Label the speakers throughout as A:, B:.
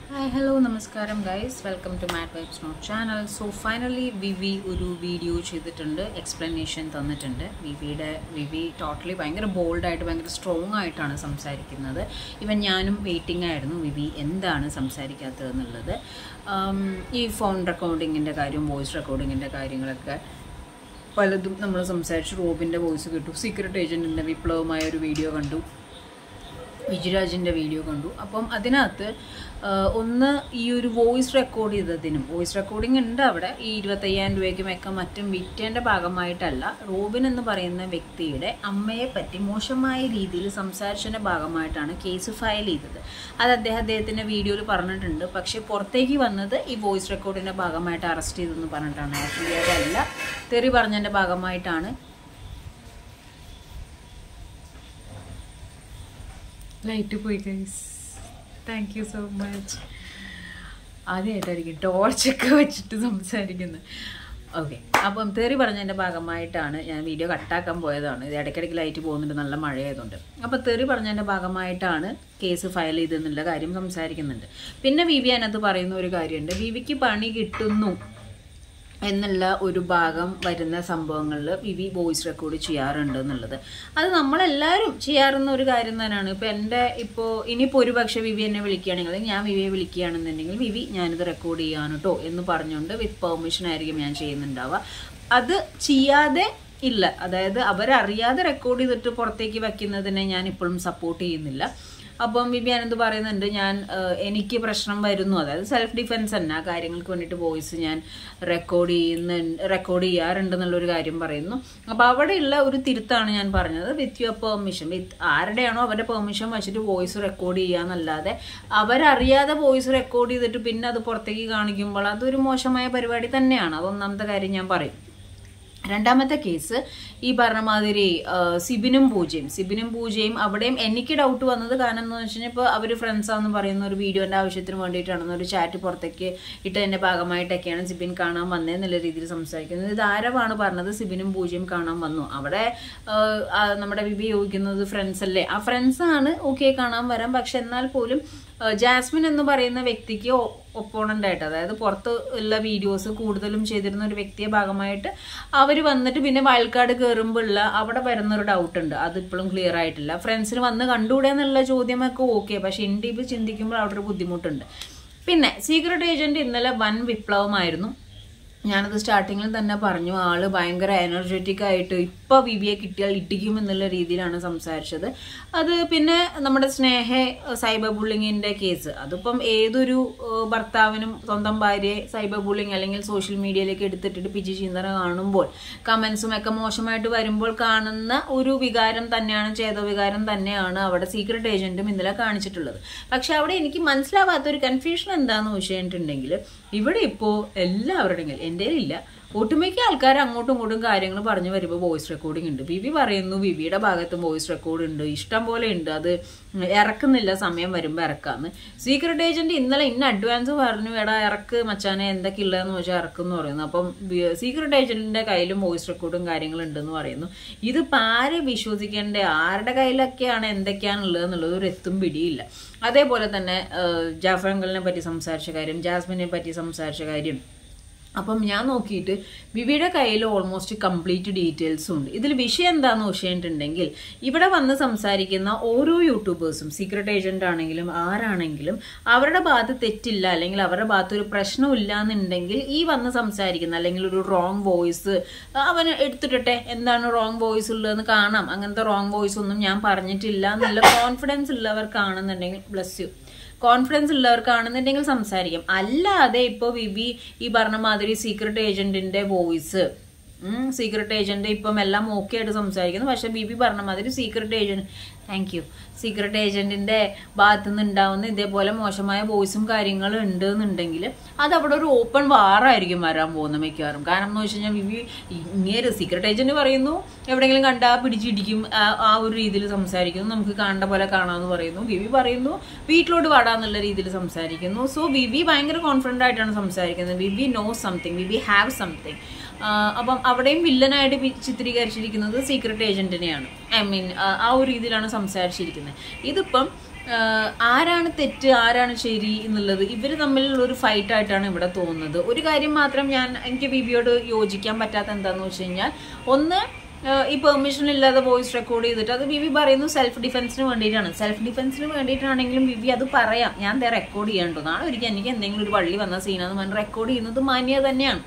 A: hi hello നമസ്കാരം guys welcome to Matt vibes note channel so finally V V ഒരു video ചെയ്തിട്ടുണ്ട് explanation തന്നിട്ടുണ്ട് വിവിയുടെ വിവി totally ഭയങ്കര ബോൾഡായിട്ട് ഭയങ്കര സ്ട്രോങ് ആയിട്ടാണ് സംസാരിക്കുന്നത് ഇവൻ ഞാനും വെയിറ്റിംഗ് ആയിരുന്നു വിവി എന്താണ് സംസാരിക്കാത്തത് എന്നുള്ളത് ആം, ഈ ഫോൺ റെക്കോർഡിങ്ങിൻ്റെ കാര്യം വോയിസ് റെക്കോർഡിങ്ങിൻ്റെ കാര്യങ്ങളൊക്കെ പലതും നമ്മൾ സംസാരിച്ചു റോബിൻ്റെ വോയിസ് കിട്ടു സീക്രട്ട് ഏജൻറ്റിൻ്റെ വിപ്ലവമായ ഒരു വീഡിയോ കണ്ടു വിജയരാജിൻ്റെ വീഡിയോ കണ്ടു അപ്പം അതിനകത്ത് ആ, ഒന്ന് ഈ ഒരു വോയിസ് റെക്കോർഡ് ചെയ്തതിനും വോയിസ് റെക്കോർഡിംഗ് ഉണ്ട് അവിടെ ഈ ഇരുപത്തയ്യായിരം രൂപയ്ക്കും ഒക്കെ മറ്റും വിറ്റേൻ്റെ ഭാഗമായിട്ടല്ല റോബിൻ എന്ന് പറയുന്ന വ്യക്തിയുടെ അമ്മയെ പറ്റി മോശമായ രീതിയിൽ സംസാരിച്ചതിൻ്റെ ഭാഗമായിട്ടാണ് കേസ് ഫയൽ ചെയ്തത് അത് അദ്ദേഹം അദ്ദേഹത്തിൻ്റെ വീഡിയോയിൽ പറഞ്ഞിട്ടുണ്ട് പക്ഷേ പുറത്തേക്ക് വന്നത് ഈ വോയിസ് റെക്കോർഡിൻ്റെ ഭാഗമായിട്ട് അറസ്റ്റ് ചെയ്തെന്ന് പറഞ്ഞിട്ടാണ് ആക്ച്വലി അതല്ല തെറി പറഞ്ഞതിൻ്റെ ഭാഗമായിട്ടാണ് ലൈറ്റ് പോയി guys thank you so much ആദ്യമായിട്ടായിരിക്കും ടോർച്ചൊക്കെ വെച്ചിട്ട് സംസാരിക്കുന്നത് ഓക്കെ അപ്പം തെറി പറഞ്ഞതിൻ്റെ ഭാഗമായിട്ടാണ് ഞാൻ വീഡിയോ കട്ടാക്കാൻ പോയതാണ് ഇത് ഇടയ്ക്കിടയ്ക്ക് ലൈറ്റ് പോകുന്നുണ്ട് നല്ല മഴയായതുകൊണ്ട് അപ്പോൾ തെറി പറഞ്ഞതിൻ്റെ ഭാഗമായിട്ടാണ് കേസ് ഫയൽ ചെയ്തെന്നുള്ള കാര്യം സംസാരിക്കുന്നുണ്ട് പിന്നെ വി വി അതിനകത്ത് പറയുന്ന ഒരു കാര്യമുണ്ട് വി വിക്ക് പണി കിട്ടുന്നു എന്നുള്ള ഒരു ഭാഗം വരുന്ന സംഭവങ്ങളിൽ വിവി വോയിസ് റെക്കോർഡ് ചെയ്യാറുണ്ട് എന്നുള്ളത് അത് നമ്മളെല്ലാവരും ചെയ്യാറുന്ന ഒരു കാര്യം തന്നെയാണ് ഇപ്പോൾ എൻ്റെ ഇപ്പോൾ ഇനിയിപ്പോൾ ഒരു പക്ഷേ വിവി എന്നെ വിളിക്കുകയാണെങ്കിൽ അല്ലെങ്കിൽ ഞാൻ വിവിയെ വിളിക്കുകയാണെന്നുണ്ടെങ്കിൽ വിവി ഞാനിത് റെക്കോർഡ് ചെയ്യാൻ കേട്ടോ എന്ന് പറഞ്ഞുകൊണ്ട് വിത്ത് പെർമിഷൻ ആയിരിക്കും ഞാൻ ചെയ്യുന്നുണ്ടാവുക അത് ചെയ്യാതെ ഇല്ല അതായത് അവരറിയാതെ റെക്കോർഡ് ചെയ്തിട്ട് പുറത്തേക്ക് വയ്ക്കുന്നതിനെ ഞാൻ ഇപ്പോഴും സപ്പോർട്ട് ചെയ്യുന്നില്ല അപ്പം ബിബി ആനന്ദ് പറയുന്നുണ്ട് ഞാൻ ഏഹ്, എനിക്ക് പ്രശ്നം വരുന്നു അതായത് സെൽഫ് ഡിഫെൻസ് തന്നെ ആ കാര്യങ്ങൾക്ക് വേണ്ടിയിട്ട് വോയിസ് ഞാൻ റെക്കോർഡ് ചെയ്യുന്ന റെക്കോർഡ് ചെയ്യാറുണ്ടെന്നുള്ളൊരു കാര്യം പറയുന്നു അപ്പോൾ അവിടെയുള്ള ഒരു തിരുത്താണ് ഞാൻ പറഞ്ഞത് വിത്ത് യുവർ പെർമിഷൻ വിത്ത് ആരുടെയാണോ അവരുടെ പെർമിഷൻ വെച്ചിട്ട് വോയിസ് റെക്കോർഡ് ചെയ്യാന്നല്ലാതെ അവരറിയാതെ വോയിസ് റെക്കോർഡ് ചെയ്തിട്ട് പിന്നെ അത് പുറത്തേക്ക് കാണിക്കുമ്പോൾ അതൊരു മോശമായ പരിപാടി തന്നെയാണ് അതൊന്നാമത്തെ കാര്യം ഞാൻ പറയും രണ്ടാമത്തെ കേസ് ഈ പറഞ്ഞ മാതിരി ആ, സിബിനും പൂജയും സിബിനും പൂജയും അവിടെയും എനിക്ക് ഡൗട്ട് വന്നത് കാരണം എന്ന് വെച്ച് കഴിഞ്ഞാൽ ഇപ്പോൾ അവർ ഫ്രണ്ട്സാന്ന് പറയുന്ന ഒരു വീഡിയോൻ്റെ ആവശ്യത്തിന് വേണ്ടിയിട്ടാണെന്ന് ഒരു ചാറ്റ് പുറത്തേക്ക് ഇട്ടതിൻ്റെ ഭാഗമായിട്ടൊക്കെയാണ് സിബിൻ കാണാൻ വന്നതെന്നുള്ള രീതിയിൽ സംസാരിക്കുന്നത് ഇത് ആരവാണ് പറഞ്ഞത് സിബിനും പൂജയും കാണാൻ വന്നു അവിടെ ആ, ആ, നമ്മുടെ വിബി ചോദിക്കുന്നത് ഫ്രണ്ട്സ് അല്ലേ ആ ഫ്രണ്ട്സാണ് ഓക്കെ കാണാൻ വരാം പക്ഷെ എന്നാൽ പോലും ആ, ജാസ്മിൻ എന്ന് പറയുന്ന വ്യക്തിക്ക് ഒപ്പോണൻ്റ് ആയിട്ട് അതായത് പുറത്ത് ഉള്ള വീഡിയോസ് കൂടുതലും ചെയ്തിരുന്ന ഒരു വ്യക്തിയെ ഭാഗമായിട്ട് അവർ വന്നിട്ട് പിന്നെ വയൽക്കാട് കയറുമ്പോൾ ഉള്ള അവിടെ വരുന്നൊരു ഡൗട്ട് ഉണ്ട് അത് ഇപ്പോഴും ക്ലിയർ ആയിട്ടില്ല ഫ്രണ്ട്സിന് വന്ന് കണ്ടുകൂടെ എന്നുള്ള ചോദ്യമൊക്കെ ഓക്കെ പക്ഷെ ഇൻ ഡീപ്പ് ചിന്തിക്കുമ്പോൾ അവിടെ ഒരു ബുദ്ധിമുട്ടുണ്ട് പിന്നെ സീക്രട്ട് ഏജന്റ് ഇന്നലെ വൻ വിപ്ലവമായിരുന്നു ഞാനത് സ്റ്റാർട്ടിങ്ങിൽ തന്നെ പറഞ്ഞു ആള് ഭയങ്കര എനർജറ്റിക് ആയിട്ട് ഇപ്പൊ വിവിയെ കിട്ടിയാൽ ഇടിക്കും എന്നുള്ള രീതിയിലാണ് സംസാരിച്ചത് അത് പിന്നെ നമ്മുടെ സ്നേഹ സൈബർ ബുള്ളിങ്ങിന്റെ കേസ് അതിപ്പം ഏതൊരു ഏഹ്, ഭർത്താവിനും സ്വന്തം ഭാര്യയെ സൈബർ ബുള്ളിങ് അല്ലെങ്കിൽ സോഷ്യൽ മീഡിയയിലേക്ക് എടുത്തിട്ടിട്ട് പിജി ചിന്തന കാണുമ്പോൾ കമന്റ്സും ഒക്കെ മോശമായിട്ട് വരുമ്പോൾ കാണുന്ന ഒരു വികാരം തന്നെയാണ് ചേതവികാരം തന്നെയാണ് അവിടെ സീക്രട്ട് ഏജന്റും ഇന്നലെ കാണിച്ചിട്ടുള്ളത് പക്ഷെ അവിടെ എനിക്ക് മനസ്സിലാവാത്ത ഒരു കൺഫ്യൂഷൻ എന്താന്ന് വെച്ചിട്ടുണ്ടെങ്കിൽ ഇവിടെ ഇപ്പോൾ എല്ലാവരുടെയും കയ്യിൽ എൻ്റെ ഇല്ല ഒട്ടുമിക്ക ആൾക്കാർ അങ്ങോട്ടും ഇങ്ങോട്ടും കാര്യങ്ങൾ പറഞ്ഞു വരുമ്പോൾ വോയിസ് റെക്കോർഡിംഗ് ഉണ്ട് വിവി പറയുന്നു വിവിയുടെ ഭാഗത്തും വോയിസ് റെക്കോർഡ് ഉണ്ട് ഇഷ്ടം പോലെ ഉണ്ട് അത് ഇറക്കുന്നില്ല സമയം വരുമ്പോൾ ഇറക്കാന്ന് സീക്രട്ട് ഏജന്റ് ഇന്നലെ ഇന്ന അഡ്വാൻസ് പറഞ്ഞു എടാ ഇറക്ക് മച്ചാനെ എന്തൊക്കെ ഉള്ളതെന്ന് വെച്ചാൽ ഇറക്കും എന്ന് പറയുന്നു അപ്പം സീക്രട്ട് ഏജന്റിന്റെ കയ്യിലും വോയിസ് റെക്കോർഡും കാര്യങ്ങളും ഉണ്ടെന്ന് പറയുന്നു ഇതിപ്പോൾ ആരെ വിശ്വസിക്കേണ്ടേ ആരുടെ കയ്യിലൊക്കെയാണ് എന്തൊക്കെയാണുള്ളത് എന്നുള്ളത് ഒരു എത്തും പിടിയില്ല അതേപോലെ തന്നെ ഏഹ്, ജാഫർ അങ്കിളിനെ പറ്റി സംസാരിച്ച കാര്യം ജാസ്മിനെ പറ്റി സംസാരിച്ച കാര്യം അപ്പം ഞാൻ നോക്കിയിട്ട് വിവിയുടെ കയ്യിൽ ഓൾമോസ്റ്റ് കംപ്ലീറ്റ് ഡീറ്റെയിൽസും ഉണ്ട് ഇതിൽ വിഷയം എന്താന്ന് വെച്ചിട്ടുണ്ടെങ്കിൽ ഇവിടെ വന്ന് സംസാരിക്കുന്ന ഓരോ യൂട്യൂബേഴ്സും സീക്രട്ട് ഏജന്റ് ആണെങ്കിലും ആരാണെങ്കിലും അവരുടെ ഭാഗത്ത് തെറ്റില്ല അല്ലെങ്കിൽ അവരുടെ ഭാഗത്ത് ഒരു പ്രശ്നമില്ല എന്നുണ്ടെങ്കിൽ ഈ വന്ന് സംസാരിക്കുന്ന അല്ലെങ്കിൽ ഒരു റോങ് വോയിസ് അവന് എടുത്തിട്ടെ എന്താണ് റോങ് വോയിസ് ഉള്ളതെന്ന് കാണാം അങ്ങനത്തെ റോങ് വോയിസ് ഒന്നും ഞാൻ പറഞ്ഞിട്ടില്ല എന്നുള്ള കോൺഫിഡൻസ് ഉള്ളവർക്കാണെന്നുണ്ടെങ്കിൽ ബ്ലസ് യു കോൺഫിഡൻസ് ഉള്ളവർക്കാണെന്നുണ്ടെങ്കിൽ സംസാരിക്കാം അല്ലാതെ ഇപ്പോൾ വിവി ഈ പറഞ്ഞ മാതിരി സീക്രട്ട് ഏജന്റിന്റെ വോയിസ് സീക്രട്ട് ഏജന്റ് ഇപ്പം എല്ലാം ഓക്കെ ആയിട്ട് സംസാരിക്കുന്നു പക്ഷെ ബിബി പറഞ്ഞ മാതിരി secret agent thank you secret ഏജന്റിന്റെ ഭാഗത്തു നിന്ന് ഉണ്ടാവുന്ന ഇതേപോലെ മോശമായ വോയിസും കാര്യങ്ങളും ഉണ്ട് എന്നുണ്ടെങ്കിൽ അത് അവിടെ ഒരു ഓപ്പൺ വാറായിരിക്കും വരാൻ പോകുന്നത് മിക്കവാറും കാരണം എന്ന് വെച്ച് കഴിഞ്ഞാൽ വിവി ഇങ്ങനെ സീക്രട്ട് ഏജന്റ് പറയുന്നു എവിടെയെങ്കിലും കണ്ടാ പിടിച്ചിടിക്കും ആ- ആ ഒരു രീതിയിൽ സംസാരിക്കുന്നു നമുക്ക് കാണേണ്ട പോലെ കാണാമെന്ന് പറയുന്നു വിവി പറയുന്നു വീട്ടിലോട്ട് വാടാന്നുള്ള രീതിയിൽ സംസാരിക്കുന്നു സോ വിവി ഭയങ്കര കോൺഫിഡൻ്റ് ആയിട്ടാണ് സംസാരിക്കുന്നത് V V no something V V have something അപ്പം അവിടെയും വില്ലനായിട്ട് പി- ചിത്രീകരിച്ചിരിക്കുന്നത് സീക്രട്ട് ഏജന്റിനെയാണ് ഐ മീൻ ആ ഒരു രീതിയിലാണ് സംസാരിച്ചിരിക്കുന്നത് ഇതിപ്പം ആഹ് ആരാണ് തെറ്റ് ആരാണ് ശരി എന്നുള്ളത് ഇവർ തമ്മിലുള്ള ഒരു ഫൈറ്റ് ആയിട്ടാണ് ഇവിടെ തോന്നുന്നത് ഒരു കാര്യം മാത്രം ഞാൻ എനിക്ക് ബിബിയോട് യോജിക്കാൻ പറ്റാത്ത എന്താന്ന് വെച്ച് കഴിഞ്ഞാൽ ഒന്ന് ആഹ് ഈ പെർമിഷൻ ഇല്ലാതെ വോയിസ് റെക്കോർഡ് ചെയ്തിട്ട് അത് ബിബി പറയുന്നു സെൽഫ് ഡിഫെൻസിന് വേണ്ടിയിട്ടാണ് സെൽഫ് ഡിഫെൻസിന് വേണ്ടിയിട്ടാണെങ്കിലും ബിബി അത് പറയാം ഞാൻ ദേ റെക്കോർഡ് ചെയ്യാണ്ടോ നാളെ ഒരിക്കൽ എനിക്ക് എന്തെങ്കിലും ഒരു വള്ളി വന്ന സീനാന്ന് പറഞ്ഞ് റെക്കോർഡ് ചെയ്യുന്നത് മാന്യത തന്നെയാണ്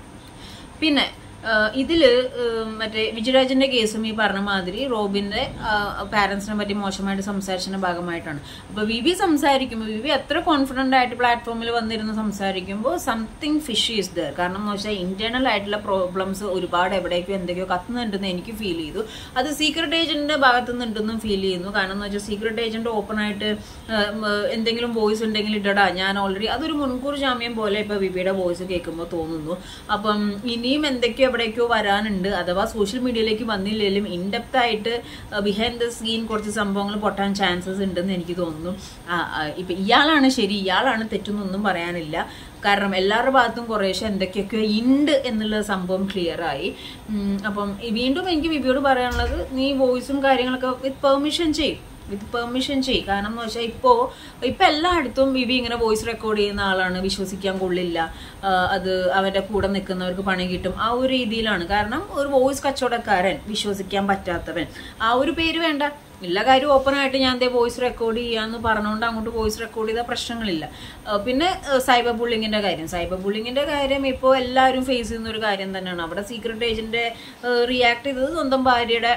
A: പിന്നെ ആഹ് ഇതില് ഉം, മറ്റേ വിജയരാജന്റെ കേസും ഈ പറഞ്ഞ മാതിരി റോബിന്റെ പാരന്റ്സിനെ പറ്റി മോശമായിട്ട് സംസാരിച്ചതിന്റെ ഭാഗമായിട്ടാണ് അപ്പൊ വി ബി സംസാരിക്കുമ്പോൾ വി ബി എത്ര കോൺഫിഡന്റ് ആയിട്ട് പ്ലാറ്റ്ഫോമിൽ വന്നിരുന്ന് സംസാരിക്കുമ്പോൾ സംതിങ് ഫിഷ് ഈസ് ദർ കാരണം എന്ന് വെച്ചാൽ ഇന്റേണൽ ആയിട്ടുള്ള പ്രോബ്ലംസ് ഒരുപാട് എവിടേക്കോ എന്തൊക്കെയോ കത്തുന്നുണ്ടെന്ന് എനിക്ക് ഫീൽ ചെയ്തു അത് സീക്രട്ട് ഏജന്റിന്റെ ഭാഗത്തു നിന്നുണ്ടെന്നും ഫീൽ ചെയ്യുന്നു കാരണം എന്ന് വെച്ചാൽ സീക്രട്ട് ഏജന്റ് ഓപ്പൺ ആയിട്ട് ഉം, എന്തെങ്കിലും വോയിസ് ഉണ്ടെങ്കിൽ ഇടടാ ഞാൻ ഓൾറെഡി അതൊരു മുൻകൂർ ജാമ്യം പോലെ ഇപ്പൊ വിബിയുടെ വോയിസ് കേൾക്കുമ്പോൾ തോന്നുന്നു അപ്പം ഇനിയും എന്തൊക്കെയോ എവിടേക്കോ വരാനുണ്ട് അഥവാ സോഷ്യൽ മീഡിയയിലേക്ക് വന്നില്ലെങ്കിലും ഇൻഡെപ്ത് ആയിട്ട് ബിഹൈൻഡ് ദ സ്ക്രീൻ കുറച്ച് സംഭവങ്ങൾ പൊട്ടാൻ ചാൻസസ് ഉണ്ടെന്ന് എനിക്ക് തോന്നുന്നു ആ, ആ, ഇപ്പൊ ഇയാളാണ് ശരി ഇയാളാണ് തെറ്റെന്നൊന്നും പറയാനില്ല കാരണം എല്ലാവരുടെ ഭാഗത്തും കുറേശ്ശെ എന്തൊക്കെയൊക്കെ ഉണ്ട് എന്നുള്ള സംഭവം ക്ലിയർ ആയി ഉം, അപ്പം ഈ വീണ്ടും എനിക്ക് ബിബിയോട് പറയാനുള്ളത് നീ വോയിസും കാര്യങ്ങളൊക്കെ വിത്ത് പെർമിഷൻ ചെയ്യും വിത്ത് പെർമിഷൻ ചെയ്യും കാരണം എന്ന് വെച്ചാൽ ഇപ്പോൾ ഇപ്പം എല്ലായിടത്തും ബിബി ഇങ്ങനെ വോയിസ് റെക്കോർഡ് ചെയ്യുന്ന ആളാണ് വിശ്വസിക്കാൻ കൊള്ളില്ല ആ, അത് അവരുടെ കൂടെ നിൽക്കുന്നവർക്ക് പണി കിട്ടും ആ ഒരു രീതിയിലാണ് കാരണം ഒരു വോയിസ് കച്ചവടക്കാരൻ വിശ്വസിക്കാൻ പറ്റാത്തവൻ ആ ഒരു പേര് വേണ്ട എല്ലാ കാര്യവും ഓപ്പൺ ആയിട്ട് ഞാൻ ദേ വോയിസ് റെക്കോർഡ് ചെയ്യാന്ന് പറഞ്ഞുകൊണ്ട് അങ്ങോട്ട് വോയിസ് റെക്കോർഡ് ചെയ്ത പ്രശ്നങ്ങളില്ല ആ, പിന്നെ സൈബർ ബുള്ളിങ്ങിന്റെ കാര്യം സൈബർ ബുള്ളിങ്ങിന്റെ കാര്യം ഇപ്പോൾ എല്ലാവരും ഫേസ് ചെയ്യുന്ന ഒരു കാര്യം തന്നെയാണ് അവിടെ സീക്രട്ട് ഏജന്റ് റിയാക്ട് ചെയ്തത് സ്വന്തം ഭാര്യയുടെ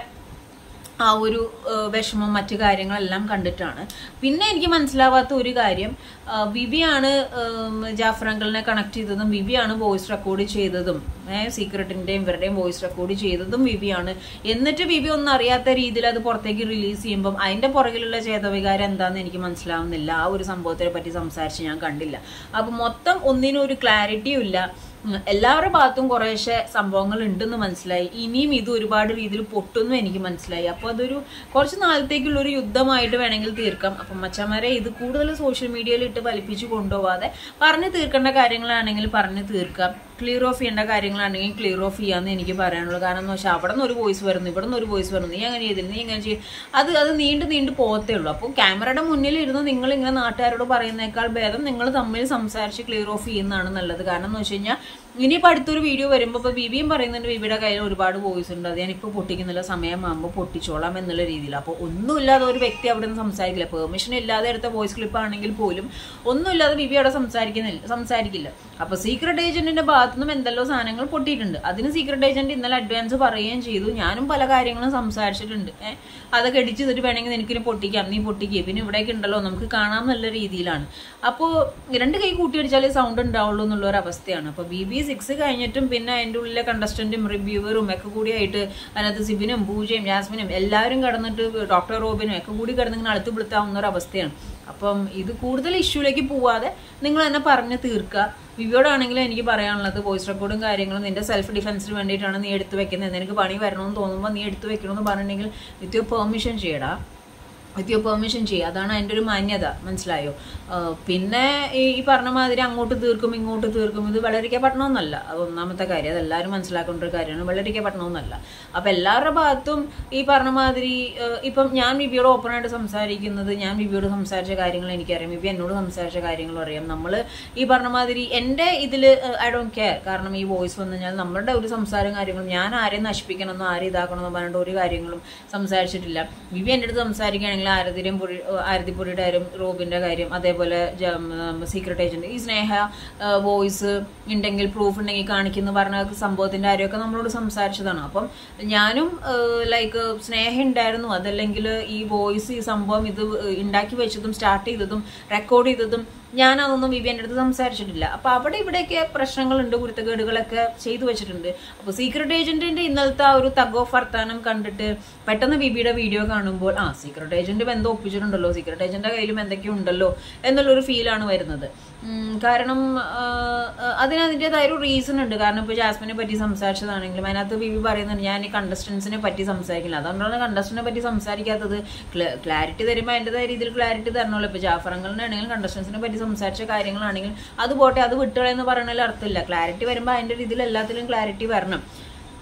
A: ആ ഒരു ഏഹ്, വിഷമം മറ്റു കാര്യങ്ങളെല്ലാം കണ്ടിട്ടാണ് പിന്നെ എനിക്ക് മനസ്സിലാവാത്ത ഒരു കാര്യം ആ, ബിബിയാണ് ഏം, ജാഫർ അങ്കിളിനെ കണക്ട് ചെയ്തതും ബിബിയാണ് വോയിസ് റെക്കോർഡ് ചെയ്തതും ഏഹ് സീക്രട്ടിന്റെയും ഇവരുടെയും വോയിസ് റെക്കോർഡ് ചെയ്തതും ബിബിയാണ് എന്നിട്ട് ബിബി ഒന്നും അറിയാത്ത രീതിയിൽ അത് പുറത്തേക്ക് റിലീസ് ചെയ്യുമ്പം അതിന്റെ പുറകിലുള്ള ചേതവികാരം എന്താണെന്ന് എനിക്ക് മനസ്സിലാവുന്നില്ല ആ ഒരു സംഭവത്തിനെ പറ്റി സംസാരിച്ച് ഞാൻ കണ്ടില്ല അപ്പൊ മൊത്തം ഒന്നിനും ഒരു ക്ലാരിറ്റിയും ഇല്ല ഉം, എല്ലാവരുടെ ഭാഗത്തും കുറേശ്ശെ സംഭവങ്ങൾ ഉണ്ടെന്ന് മനസ്സിലായി ഇനിയും ഇത് ഒരുപാട് രീതിയിൽ പൊട്ടുമെന്നും എനിക്ക് മനസ്സിലായി അപ്പോൾ അതൊരു കുറച്ച് നാളത്തേക്കുള്ള ഒരു യുദ്ധമായിട്ട് വേണമെങ്കിൽ തീർക്കാം അപ്പം മച്ചന്മാരെ ഇത് കൂടുതൽ സോഷ്യൽ മീഡിയയിൽ ഇട്ട് വലിപ്പിച്ച് കൊണ്ടുപോവാതെ പറഞ്ഞു തീർക്കേണ്ട കാര്യങ്ങളാണെങ്കിൽ പറഞ്ഞു തീർക്കാം ക്ലിയർ ഓഫ് ചെയ്യേണ്ട കാര്യങ്ങളാണെങ്കിൽ ക്ലിയർ ഓഫ് ചെയ്യാന്ന് എനിക്ക് പറയാനുള്ളൂ കാരണം എന്ന് വെച്ചാൽ അവിടെ നിന്ന് ഒരു വോയിസ് വരുന്നു ഇവിടെ നിന്ന് ഒരു വോയിസ് വരുന്നു നീ അങ്ങനെ ചെയ്തില്ല നീ ഇങ്ങനെ ചെയ്യും അത് അത് നീണ്ടു നീണ്ടു പോകത്തേ ഉള്ളൂ അപ്പോൾ ക്യാമറയുടെ മുന്നിൽ ഇരുന്ന് നിങ്ങൾ ഇങ്ങനെ നാട്ടുകാരോട് പറയുന്നേക്കാൾ ഭേദം നിങ്ങൾ തമ്മിൽ സംസാരിച്ച് ക്ലിയർ ഓഫ് ചെയ്യുന്നതാണ് നല്ലത് കാരണം എന്ന് വെച്ച് കഴിഞ്ഞാൽ ഇനിയിപ്പോൾ അടുത്തൊരു വീഡിയോ വരുമ്പോൾ ഇപ്പോൾ ബിബിയും പറയുന്നുണ്ട് ബിബിയുടെ കയ്യിൽ ഒരുപാട് വോയിസ് ഉണ്ട് അത് ഞാനിപ്പോൾ പൊട്ടിക്കുന്നില്ല സമയമാകുമ്പോൾ പൊട്ടിച്ചോളാം എന്നുള്ള രീതിയിൽ അപ്പോൾ ഒന്നുമില്ലാതെ ഒരു വ്യക്തി അവിടെ നിന്ന് സംസാരിക്കില്ല പെർമിഷൻ ഇല്ലാതെ എടുത്ത വോയിസ് ക്ലിപ്പ് ആണെങ്കിൽ പോലും ഒന്നുമില്ലാതെ ബിബി അവിടെ സംസാരിക്കുന്നില്ല സംസാരിക്കില്ല അപ്പോൾ സീക്രട്ട് ഏജന്റിന്റെ ഭാഗത്തുനിന്നും എന്തെല്ലോ സാധനങ്ങൾ പൊട്ടിയിട്ടുണ്ട് അതിന് സീക്രട്ട് ഏജന്റ് ഇന്നലെ അഡ്വാൻസ് പറയുകയും ചെയ്തു ഞാനും പല കാര്യങ്ങളും സംസാരിച്ചിട്ടുണ്ട് ഏഹ് അതൊക്കെ അടിച്ചു തന്നിട്ട് വേണമെങ്കിൽ നിനക്കിനി പൊട്ടിക്കാം നീ പൊട്ടിക്കുക പിന്നെ ഇവിടേക്ക് ഉണ്ടല്ലോ നമുക്ക് കാണാൻ നല്ല രീതിയിലാണ് അപ്പോൾ രണ്ട് കൈ കൂട്ടിയടിച്ചാലേ സൗണ്ട് ഉണ്ടാവുള്ളൂ എന്നുള്ള ഒരു അവസ്ഥയാണ് അപ്പോൾ ബി ബി സിക്സ് കഴിഞ്ഞിട്ടും പിന്നെ അതിൻ്റെ ഉള്ളിലെ കണ്ടസ്റ്റന്റും റിവ്യൂവറും ഒക്കെ കൂടിയായിട്ട് അതിനകത്ത് സിബിനും പൂജയും ജാസ്മിനും എല്ലാവരും കടന്നിട്ട് ഡോക്ടർ റോബിനും ഒക്കെ കൂടി കിടന്നിങ്ങനെ അടുത്ത് പിടുത്താവുന്ന ഒരു അവസ്ഥയാണ് അപ്പം ഇത് കൂടുതൽ ഇഷ്യൂലേക്ക് പോവാതെ നിങ്ങൾ തന്നെ പറഞ്ഞ് തീർക്കുക വിവിയോടാണെങ്കിലും എനിക്ക് പറയാനുള്ളത് വോയിസ് റെക്കോർഡും കാര്യങ്ങളും നിന്റെ സെൽഫ് ഡിഫെൻസിന് വേണ്ടിയിട്ടാണ് നീ എടുത്തു വെക്കുന്നത് നിനക്ക് പണി വരണമെന്ന് തോന്നുമ്പോൾ നീ എടുത്തു വെക്കണമെന്ന് പറഞ്ഞിട്ടുണ്ടെങ്കിൽ വിത്ത് യുവർ പെർമിഷൻ ചെയ്യടാ വിത്ത് യുവർ പെർമിഷൻ ചെയ്യുക അതാണ് അതിൻ്റെ ഒരു മാന്യത മനസ്സിലായോ ആ, പിന്നെ ഈ ഈ പറഞ്ഞ മാതിരി അങ്ങോട്ട് തീർക്കും ഇങ്ങോട്ട് തീർക്കും ഇത് വെള്ളരിക്കപ്പെടണമെന്നല്ല അത് ഒന്നാമത്തെ കാര്യം അത് എല്ലാവരും മനസ്സിലാക്കേണ്ട ഒരു കാര്യമാണ് വെള്ളരിക്കപ്പെടണമെന്നല്ല അപ്പം എല്ലാവരുടെ ഭാഗത്തും ഈ പറഞ്ഞ മാതിരി ആ, ഇപ്പം ഞാൻ ബിബിയോട് ഓപ്പണായിട്ട് സംസാരിക്കുന്നത് ഞാൻ ബിബിയോട് സംസാരിച്ച കാര്യങ്ങൾ എനിക്കറിയാം ബിബി എന്നോട് സംസാരിച്ച കാര്യങ്ങളും അറിയാം നമ്മൾ ഈ പറഞ്ഞ മാതിരി എൻ്റെ ഇതിൽ ഐ ഡോണ്ട് കെയർ കാരണം ഈ വോയിസ് വന്നു കഴിഞ്ഞാൽ നമ്മളുടെ ഒരു സംസാരം കാര്യങ്ങളും ഞാൻ ആരെയും നശിപ്പിക്കണമെന്നോ ആരെയും ഇതാക്കണമെന്നോ പറഞ്ഞിട്ട് ഒരു കാര്യങ്ങളും സംസാരിച്ചിട്ടില്ല ബിബി എൻ്റെ അടുത്ത് സംസാരിക്കുകയാണെങ്കിൽ ആരതിയും പൊടി ആരതിപ്പൊടിയുടെ കാര്യം റോബിൻ്റെ കാര്യം അതേപോലെ സീക്രട്ട് ഏജന്റ് ഈ സ്നേഹ വോയിസ് ഉണ്ടെങ്കിൽ പ്രൂഫ് ഉണ്ടെങ്കിൽ കാണിക്കുന്നു പറഞ്ഞ സംഭവത്തിൻ്റെ കാര്യമൊക്കെ നമ്മളോട് സംസാരിച്ചതാണ് അപ്പം ഞാനും ലൈക്ക് സ്നേഹം ഉണ്ടായിരുന്നു അതല്ലെങ്കിൽ ഈ വോയിസ് ഈ സംഭവം ഇത് ഉണ്ടാക്കി വെച്ചതും സ്റ്റാർട്ട് ചെയ്തതും റെക്കോർഡ് ചെയ്തതും ഞാൻ അതൊന്നും ബിബി എൻ്റെ അടുത്ത് സംസാരിച്ചിട്ടില്ല അപ്പൊ അവിടെ ഇവിടെയൊക്കെ പ്രശ്നങ്ങളുണ്ട് കുരുത്തക്കേടുകളൊക്കെ ചെയ്തു വെച്ചിട്ടുണ്ട് അപ്പൊ സീക്രട്ട് ഏജന്റിന്റെ ഇന്നലത്തെ ആ ഒരു തഗ് ഓഫ് വർത്താനം കണ്ടിട്ട് പെട്ടെന്ന് ബിബിയുടെ വീഡിയോ കാണുമ്പോൾ ആ സീക്രട്ട് ഏജന്റ് എന്തോ ഒപ്പിച്ചിട്ടുണ്ടല്ലോ സീക്രട്ട് ഏജന്റിന്റെ കയ്യിലും എന്തൊക്കെയോ ഉണ്ടല്ലോ എന്നുള്ളൊരു ഫീലാണ് വരുന്നത് ഉം, കാരണം ആ, ആ, അതിന് അതിൻ്റെതായ ഒരു റീസൺ ഉണ്ട് കാരണം ഇപ്പോൾ ജാസ്മിനെ പറ്റി സംസാരിച്ചതാണെങ്കിലും അതിനകത്ത് ബിബി പറയുന്നുണ്ട് ഞാൻ ഈ കണ്ടസ്റ്റൻസിനെ പറ്റി സംസാരിക്കില്ല അതുകൊണ്ടാണ് കണ്ടസ്റ്റന്റിനെ പറ്റി സംസാരിക്കാത്തത് ക്ലാരിറ്റി തരുമ്പോൾ അതിൻ്റെതായ രീതിയിൽ ക്ലാരിറ്റി തരണമല്ലോ ഇപ്പോൾ ജാഫറങ്ങളിനാണെങ്കിലും കണ്ടസ്റ്റൻസിനെ പറ്റി സംസാരിച്ച കാര്യങ്ങളാണെങ്കിൽ അത് പോട്ടെ അത് വിട്ടുകളയെന്ന് പറയണതിൽ അർത്ഥമില്ല ക്ലാരിറ്റി വരുമ്പോൾ അതിൻ്റെ രീതിയിൽ എല്ലാത്തിലും ക്ലാരിറ്റി വരണം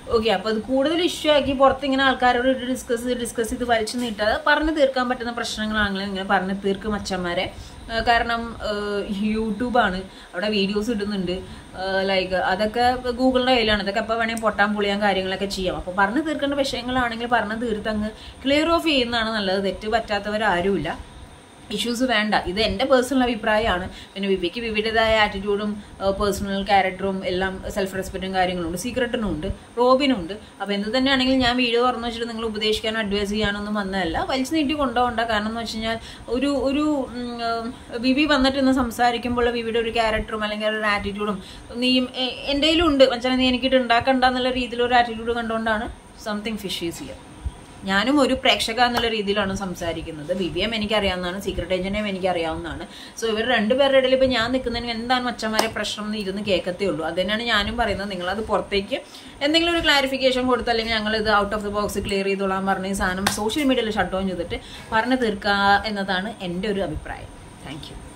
A: ഓക്കെ അപ്പോൾ അത് കൂടുതൽ ഇഷ്യൂ ആക്കി പുറത്ത് ഇങ്ങനെ ആൾക്കാരോട് ഡിസ്കസ് ചെയ്ത് ഡിസ്കസ് ചെയ്ത് വലിച്ചു നീട്ടാതെ പറഞ്ഞു തീർക്കാൻ പറ്റുന്ന പ്രശ്നങ്ങളാണെങ്കിലും ഇങ്ങനെ പറഞ്ഞു തീർക്കും അച്ഛന്മാരെ ആ, കാരണം യൂട്യൂബാണ് അവിടെ വീഡിയോസ് ഇടുന്നുണ്ട് ലൈക്ക് അതൊക്കെ ഗൂഗിളിൻ്റെ കയ്യിലാണ് അതൊക്കെ എപ്പോൾ വേണമെങ്കിൽ പൊട്ടാൻ പൊളിയാൻ കാര്യങ്ങളൊക്കെ ചെയ്യാം അപ്പോൾ പറഞ്ഞു തീർക്കേണ്ട വിഷയങ്ങളാണെങ്കിൽ പറഞ്ഞു തീർത്തങ്ങ് ക്ലിയർ ഓഫ് ചെയ്യുന്നതാണ് നല്ലത് തെറ്റ് പറ്റാത്തവരാരുമില്ല ഇഷ്യൂസ് വേണ്ട ഇത് എൻ്റെ പേഴ്സണൽ അഭിപ്രായമാണ് പിന്നെ വിവിക്ക് വിവിധതായ ആറ്റിറ്റ്യൂഡും പേഴ്സണൽ ക്യാരക്ടറും എല്ലാം സെൽഫ് റെസ്പെക്റ്റും കാര്യങ്ങളും ഉണ്ട് സീക്രട്ടിനും ഉണ്ട് റോബിനും ഉണ്ട് അപ്പോൾ എന്ത് തന്നെയാണെങ്കിലും ഞാൻ വീഡിയോ തുറന്നു വെച്ചിട്ട് നിങ്ങൾ ഉപദേശിക്കാനോ അഡ്വൈസ് ചെയ്യാനൊന്നും വന്നതല്ല വലിച്ചു നീട്ടി കൊണ്ടുപോകണ്ട കാരണം എന്ന് വെച്ച് കഴിഞ്ഞാൽ ഒരു ഒരു ഉം, ഉം, വിവി വന്നിട്ട് ഇന്ന് സംസാരിക്കുമ്പോൾ വിവിയുടെ ഒരു ക്യാരക്ടറും അല്ലെങ്കിൽ ഒരു ആറ്റിറ്റ്യൂഡും നീയും എ- എൻ്റെയിലും ഉണ്ട് വെച്ചാൽ നീ എനിക്കിട്ട് ഉണ്ടാക്കണ്ട എന്നുള്ള രീതിയിൽ ഒരു ആറ്റിറ്റ്യൂഡ് കണ്ടുകൊണ്ടാണ് സംതിങ് ഫിഷ് ഈസ് ഹിയർ ഞാനും ഒരു പ്രേക്ഷക എന്നുള്ള രീതിയിലാണ് സംസാരിക്കുന്നത് ബിബിഎം എനിക്കറിയാവുന്നതാണ് സീക്രട്ട് ഏജന്റിനെയും എനിക്കറിയാവുന്നതാണ് സോ ഇവർ രണ്ടുപേരുടെ ഇടയിൽ ഇപ്പോൾ ഞാൻ നിൽക്കുന്നതിന് എന്താണ് മച്ചന്മാരെ പ്രശ്നം എന്ന് ഇരുന്ന് കേൾക്കത്തേ ഉള്ളൂ അത് തന്നെയാണ് ഞാനും പറയുന്നത് നിങ്ങളത് പുറത്തേക്ക് എന്തെങ്കിലും ഒരു ക്ലാരിഫിക്കേഷൻ കൊടുത്ത് അല്ലെങ്കിൽ ഞങ്ങൾ ഇത് out of the box clear ചെയ്തോളാൻ പറഞ്ഞ ഈ സാധനം സോഷ്യൽ മീഡിയയിൽ ഷട്ട് ഡൗൺ ചെയ്തിട്ട് പറഞ്ഞു തീർക്കുക എന്നതാണ് എൻ്റെ ഒരു അഭിപ്രായം താങ്ക് യു